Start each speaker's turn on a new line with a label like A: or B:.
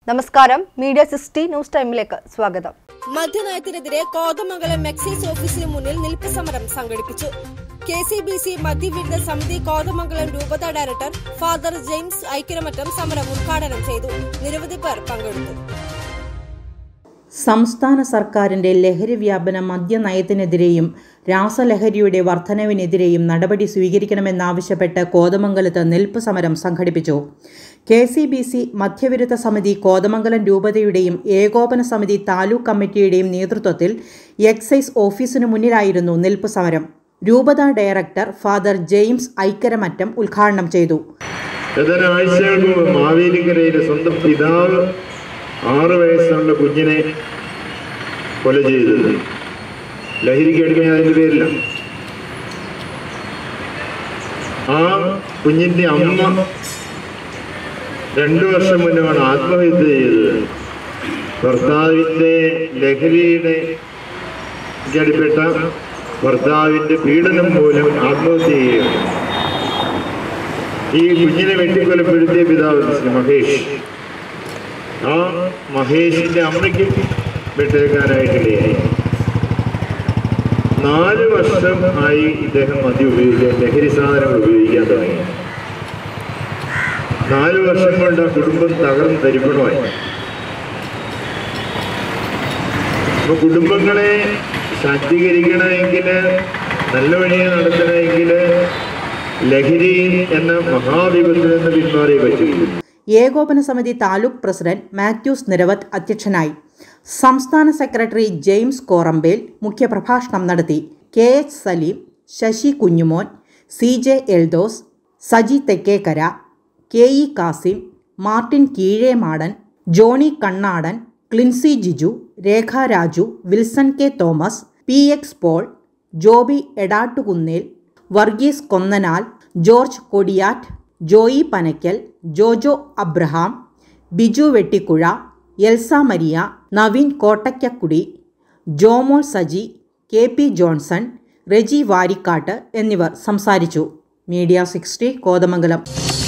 A: നമസ്കാരം media sixty news ടൈമിലേക്ക് സ്വാഗതം
B: മദ്യനയത്തിനെതിരെ കോതമംഗലം എക്സൈസ് ഓഫീസിന് മുന്നിൽ നിൽപ്പ് സമരം സംഘടിപ്പിച്ചു കെ സി ബി സി മദ്യവിരുദ്ധ സമിതി കോതമംഗലം രൂപത ഡയറക്ടർ ഫാദർ ജെയിംസ് ഐക്യരമറ്റം സമരം ഉദ്ഘാടനം ചെയ്തു നിരവധി പേർ പങ്കെടുത്തു
C: സംസ്ഥാന സർക്കാരിന്റെ ലഹരി വ്യാപന മദ്യനയത്തിനെതിരെയും രാസലഹരിയുടെ വർധനവിനെതിരെയും നടപടി സ്വീകരിക്കണമെന്നാവശ്യപ്പെട്ട് കോതമംഗലത്ത് നിൽപ്പ് സമരം സംഘടിപ്പിച്ചു കെ സി ബി സി മദ്യവിരുദ്ധ സമിതി കോതമംഗലം രൂപതയുടെയും ഏകോപന സമിതി താലൂക്ക് കമ്മിറ്റിയുടെയും നേതൃത്വത്തിൽ എക്സൈസ് ഓഫീസിനു മുന്നിലായിരുന്നു നിൽപ്പ് സമരം രൂപത ഡയറക്ടർ ഫാദർ ജെയിംസ് ഐക്കരമറ്റം ഉദ്ഘാടനം ചെയ്തു
D: ഏതാനും ആഴ്ചകൾക്ക് മുമ്പ് മാവേലിക്കരയിലെ സ്വന്തം പിതാവ് ആറ് വയസ്സുള്ള കുഞ്ഞിനെ കൊല ചെയ്തത് ലഹരിക്ക് അടിമയായതിന്റെ പേരില്ല ആ കുഞ്ഞിന്റെ അമ്മ രണ്ടു വർഷം മുന്നാണ് ആത്മഹത്യ ചെയ്തത് ഭർത്താവിന്റെ ലഹരിയുടെ അടിപ്പെട്ട ഭർത്താവിന്റെ പീഡനം മൂലം ആത്മഹത്യ ചെയ്യുകയാണ് ഈ കുഞ്ഞിനെ വെട്ടിക്കൊലപ്പെടുത്തിയ പിതാവ് ശ്രീ മഹേഷ് ആ മഹേഷിന്റെ അമ്മയ്ക്ക് വിട്ടേക്കാനായിട്ടിടയായി നാല് വർഷം ആയി ഇദ്ദേഹം മദ്യം ഉപയോഗിക്കാൻ ലഹരി സാധനങ്ങൾ ഉപയോഗിക്കാൻ തുടങ്ങി നാല് വർഷം കൊണ്ട് ആ കുടുംബം തകർന്ന് തരിപ്പണമായി അപ്പൊ കുടുംബങ്ങളെ ശാക്തീകരിക്കണമെങ്കിൽ നല്ല വഴിയെ നടത്തണമെങ്കിൽ ലഹരി എന്ന മഹാവിപത്തിൽ നിന്ന് പിന്മാറിയേ പറ്റുകയുള്ളൂ
C: ഏകോപന സമിതി താലൂക്ക് പ്രസിഡന്റ് മാത്യൂസ് നിരവത്ത് അധ്യക്ഷനായി സംസ്ഥാന സെക്രട്ടറി ജെയിംസ് കോറമ്പേൽ മുഖ്യപ്രഭാഷണം നടത്തി K H Saleem Sasi Kunjumon C J Eldose Saji Thekkekkara K E Kasim Martin Keezhemadan Johny Kannadan Clincy Jiju Rekha Raju Wilson K Thomas P X Paul Joby Edattukunnel Varghese Konnanal George Kodiyattu Joy Panackal Jojo Abraham Biju Vettikuzha Elsa Maria Naveen Kottakkakudi Jomol Saji K P Johnson Reji Varikkattu എന്നിവർ സംസാരിച്ചു മീഡിയ സിക്സ്റ്റി കോതമംഗലം